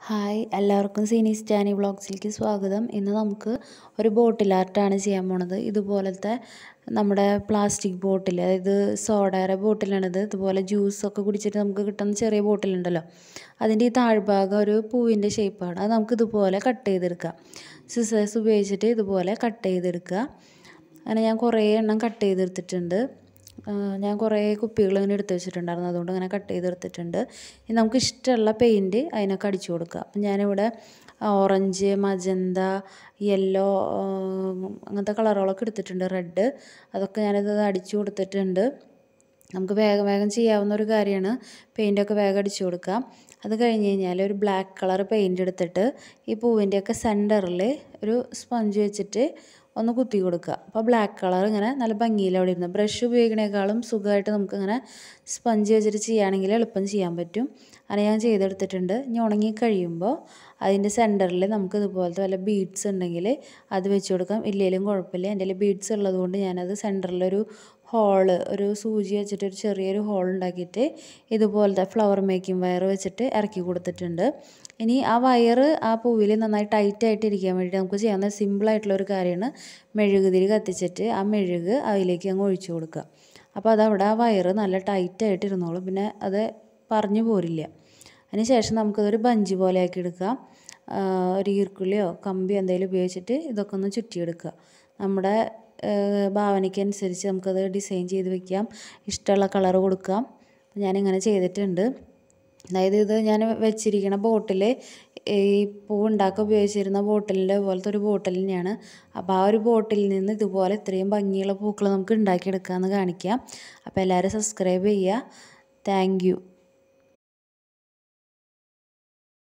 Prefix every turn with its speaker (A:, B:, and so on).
A: hi എല്ലാവർക്കും സീനീസ് ജാനി വ്ളോഗ്സിലേക്ക് സ്വാഗതം ഇന്ന് നമുക്ക് ഒരു ബോട്ടിൽ ആർട്ടാണ് ചെയ്യാൻ പോണത് ഇതുപോലത്തെ നമ്മുടെ പ്ലാസ്റ്റിക് ബോട്ടിൽ അതായത് സോഡയുടെ ബോട്ടിലാണിത് ഇതുപോലെ ജ്യൂസൊക്കെ കുടിച്ചിട്ട് നമുക്ക് കിട്ടുന്ന ചെറിയ ബോട്ടിലുണ്ടല്ലോ അതിൻ്റെ ഈ താഴ്ഭാഗം ഒരു പൂവിൻ്റെ ഷേപ്പാണ് അത് നമുക്ക് ഇതുപോലെ കട്ട് ചെയ്തെടുക്കാം സിസേഴ്സ് ഉപയോഗിച്ചിട്ട് ഇതുപോലെ കട്ട് ചെയ്തെടുക്കുക അങ്ങനെ ഞാൻ കുറേ എണ്ണം കട്ട് ചെയ്തെടുത്തിട്ടുണ്ട് ഞാൻ കുറേ കുപ്പികൾ ഇങ്ങനെ എടുത്ത് വെച്ചിട്ടുണ്ടായിരുന്നു അതുകൊണ്ട് അങ്ങനെ കട്ട് ചെയ്തെടുത്തിട്ടുണ്ട് ഇനി നമുക്ക് ഇഷ്ടമുള്ള പെയിൻറ്റ് അതിനൊക്കെ അടിച്ചു കൊടുക്കുക അപ്പം ഞാനിവിടെ ഓറഞ്ച് മജന്ത യെല്ലോ അങ്ങനത്തെ കളറുകളൊക്കെ എടുത്തിട്ടുണ്ട് റെഡ് അതൊക്കെ ഞാനിത് അടിച്ചു കൊടുത്തിട്ടുണ്ട് നമുക്ക് വേഗം വേഗം ചെയ്യാവുന്ന ഒരു കാര്യമാണ് പെയിൻറ്റൊക്കെ വേഗം അടിച്ചു കൊടുക്കാം അത് കഴിഞ്ഞ് കഴിഞ്ഞാൽ ഒരു ബ്ലാക്ക് കളർ പെയിൻറ്റ് എടുത്തിട്ട് ഈ പൂവിൻ്റെയൊക്കെ സെൻറ്ററിൽ ഒരു സ്പഞ്ച് വെച്ചിട്ട് ഒന്ന് കുത്തി കൊടുക്കുക അപ്പോൾ ബ്ലാക്ക് കളർ ഇങ്ങനെ നല്ല ഭംഗിയിൽ അവിടെ ഇരുന്ന് ബ്രഷ് ഉപയോഗിക്കണേക്കാളും സുഖമായിട്ട് നമുക്കിങ്ങനെ സ്പഞ്ച് വെച്ചിട്ട് ചെയ്യുകയാണെങ്കിൽ എളുപ്പം ചെയ്യാൻ പറ്റും അങ്ങനെ ഞാൻ ചെയ്തെടുത്തിട്ടുണ്ട് ഇനി ഉണങ്ങി കഴിയുമ്പോൾ അതിൻ്റെ സെൻറ്ററിൽ നമുക്ക് ഇതുപോലത്തെ വല്ല ബീഡ്സ് ഉണ്ടെങ്കിൽ അത് വെച്ച് കൊടുക്കാം ഇല്ലെങ്കിലും കുഴപ്പമില്ല എൻ്റെ കയ്യിൽ ബീഡ്സ് ഉള്ളതുകൊണ്ട് ഞാനത് സെൻറ്ററിലൊരു ഹോള് ഒരു സൂചി വെച്ചിട്ട് ഒരു ചെറിയൊരു ഹോൾ ഉണ്ടാക്കിയിട്ട് ഇതുപോലത്തെ ഫ്ലവർ മേക്കിംഗ് വയർ വെച്ചിട്ട് ഇറക്കി കൊടുത്തിട്ടുണ്ട് ഇനി ആ വയർ ആ പൂവിൽ നന്നായി ടൈറ്റായിട്ട് ഇരിക്കാൻ വേണ്ടിയിട്ട് നമുക്ക് ചെയ്യാവുന്ന സിമ്പിളായിട്ടുള്ള ഒരു കാര്യമാണ് മെഴുകുതിരി കത്തിച്ചിട്ട് ആ മെഴുക് അതിലേക്ക് അങ്ങ് ഒഴിച്ചു കൊടുക്കുക അപ്പോൾ അതവിടെ ആ വയറ് നല്ല ടൈറ്റായിട്ട് ഇരുന്നോളും പിന്നെ അത് പറഞ്ഞു പോരില്ല അതിന് ശേഷം നമുക്കതൊരു ബഞ്ച് പോലെ ആക്കി എടുക്കാം ഒരു ഈർക്കുള്ളിയോ കമ്പിയോ എന്തെങ്കിലും ഉപയോഗിച്ചിട്ട് ഇതൊക്കെ ഒന്ന് ചുറ്റിയെടുക്കുക നമ്മുടെ ഭാവനയ്ക്കനുസരിച്ച് നമുക്കത് ഡിസൈൻ ചെയ്ത് വെക്കാം ഇഷ്ടമുള്ള കളർ കൊടുക്കാം ഞാനിങ്ങനെ ചെയ്തിട്ടുണ്ട് അതായത് ഇത് ഞാൻ വെച്ചിരിക്കുന്ന ബോട്ടിൽ ഈ പൂ ഉണ്ടാക്കാൻ ഉപയോഗിച്ചിരുന്ന ബോട്ടിലിൻ്റെ പോലത്തെ ഒരു ബോട്ടിൽ തന്നെയാണ് അപ്പോൾ ആ ഒരു ബോട്ടിൽ നിന്ന് ഇതുപോലെ ഇത്രയും ഭംഗിയുള്ള പൂക്കൾ നമുക്ക് ഉണ്ടാക്കിയെടുക്കാമെന്ന് കാണിക്കാം അപ്പോൾ എല്ലാവരും സബ്സ്ക്രൈബ് ചെയ്യുക താങ്ക്